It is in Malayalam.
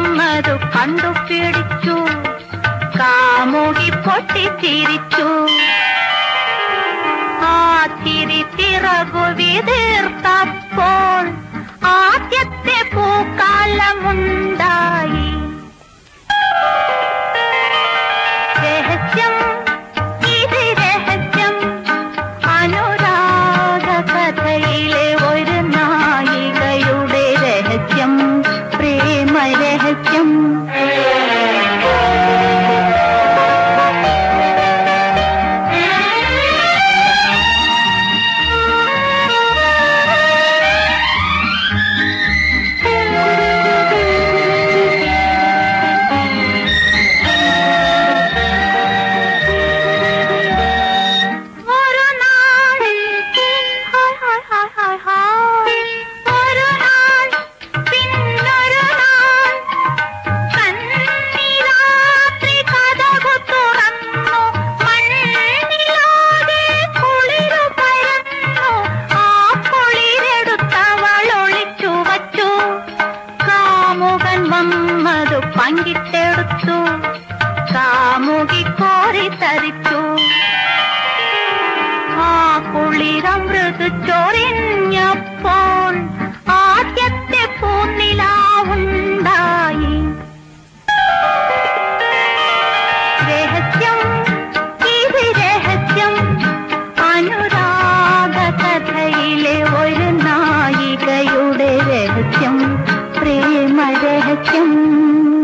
വന്നതു കണ്ടുപിടിച്ചു കാമുകി പൊട്ടിച്ചിരിച്ചു ആ ചിരി ചിറകു വിതീർത്തപ്പോൾ ആദ്യത്തെ പൂക്കാലമുണ്ടായി രഹസ്യം ഇത് രഹസ്യം അനുരാഗ കഥയിലെ ഒരു നായികയുടെ രഹസ്യം പ്രേമ രഹസ്യം ഒരു നാൾ hi hi hi hi hi ഒരു നാൾ പിന്നൊരു നാൾ കന്നിരാത്രി കഥകു തുറന്നു മണ്ണിലാകെ കുളിരു പരന്നു ആ കുളിരെടുത്തവൾ ഒളിച്ചു വച്ചു കാമുകൻ വന്നതു പങ്കിട്ടെടുത്തു കാമുകി കോരി തരിച്ചു ആ കുളിരമൃത് ചൊരിഞ്ഞപ്പോൾ ആദ്യത്തെ പൂനിലാവുണ്ടായി രഹസ്യം ഇത് രഹസ്യം അനുരാഗ കഥയിലെ ഒരു നായികയുടെ രഹസ്യം പ്രേമ രഹസ്യം